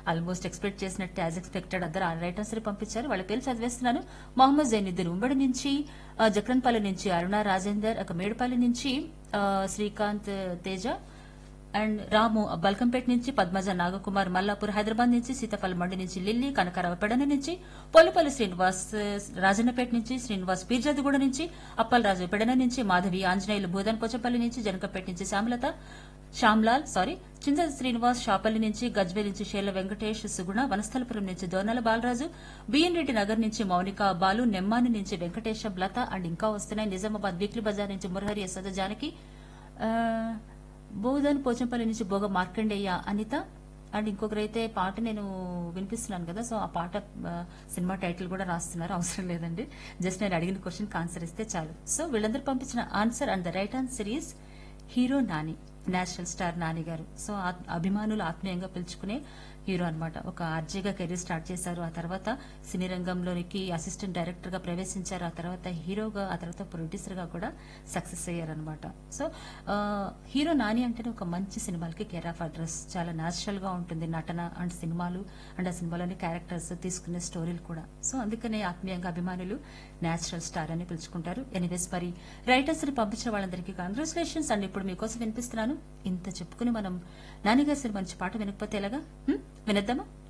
Almost expect చేసినట్టు as expected అందరు ఆ రైటర్స్ పంపించారు వాళ్ళ పేరు చదివేస్తున్నాను మొహమ్మద్ జైనుద్దీన్ ఉమ్మడి నుంచి ఆ, జక్రన్పల్లి నుంచి అరుణ రాజేందర్ ఒక మేడపల్లి నుంచి ఆ, శ్రీకాంత్ తేజ అండ్ రాము బల్కంపేట నుంచి పద్మజ నాగకుమార్ మల్లాపూర్ హైదరాబాద్ నుంచి సీతాఫల మండి నుంచి లిల్లీ కనకరావు పెడన నుంచి పోలిపల్లి శ్రీనివాస్ రాజన్నపేట నుంచి శ్రీనివాస్ పీర్జాదిగూడ నుంచి అప్పలరాజు పెడన నుంచి మాధవి ఆంజనేయులు భూదన్ పోచపల్లి నుంచి జనకపేట నుంచి శ్యామలత శ్యామ్లాల్ సారీ చింత శ్రీనివాస్ షాపల్లి నుంచి గజ్వేల్ నుంచి షేల వెంకటేష్ సుగుణ వనస్థలపురం నుంచి దోనాల బాలరాజు బిఎన్ రెడ్డి నగర్ నుంచి మౌనిక బాలు నెమ్మాని నుంచి వెంకటేశం లత అండ్ ఇంకా వస్తున్నాయి నిజామాబాద్ వీక్లీ బజార్ నుంచి మురహరి యశోద జానకి ఆ, బోధన్ పోచంపల్లి నుంచి బోగ మార్కండేయ అనిత అండ్ ఇంకొకరైతే పాట నేను వినిపిస్తున్నాను కదా సో ఆ పాట ఆ, సినిమా టైటిల్ కూడా రాస్తున్నారు అవసరం లేదండి జస్ట్ నేను అడిగిన క్వశ్చన్ ఆన్సర్ ఇస్తే చాలు సో వీళ్ళందరూ పంపించిన answer and the right answer is hero Nani national star Nani garu so ఆ- అభిమానులు ఆత్మీయంగా పిలుచుకునే హీరో అన్నమాట ఒక ఆర్జీగా కెరీర్ స్టార్ట్ చేశారు ఆ తర్వాత సినీ రంగంలోనికి అసిస్టెంట్ డైరెక్టర్ గా ప్రవేశించారు ఆ తర్వాత హీరోగా ఆ తర్వాత ప్రొడ్యూసర్ గా కూడా సక్సెస్ అయ్యారనమాట సో ఆ, హీరో నాని అంటేనే ఒక మంచి సినిమాలకి కేర్ ఆఫ్ అడ్రస్ చాలా న్యాచురల్ గా ఉంటుంది నటన అండ్ సినిమాలు అండ్ ఆ సినిమాలోని క్యారెక్టర్స్ తీసుకునే స్టోరీలు కూడా సో అందుకనే ఆత్మీయంగా అభిమానులు నేచురల్ స్టార్ అని పిలుచుకుంటారు ఎనీవేస్ మరి రైటర్స్ ని పంపించిన వాళ్ళందరికీ కంగ్రాచులేషన్స్ అండ్ ఇప్పుడు మీకోసం వినిపిస్తున్నాను ఇంత చెప్పుకుని మనం నానిగారి సినిమా నుంచి పాట వినకపోతే ఎలాగా హ్మ్? వినేద్దామా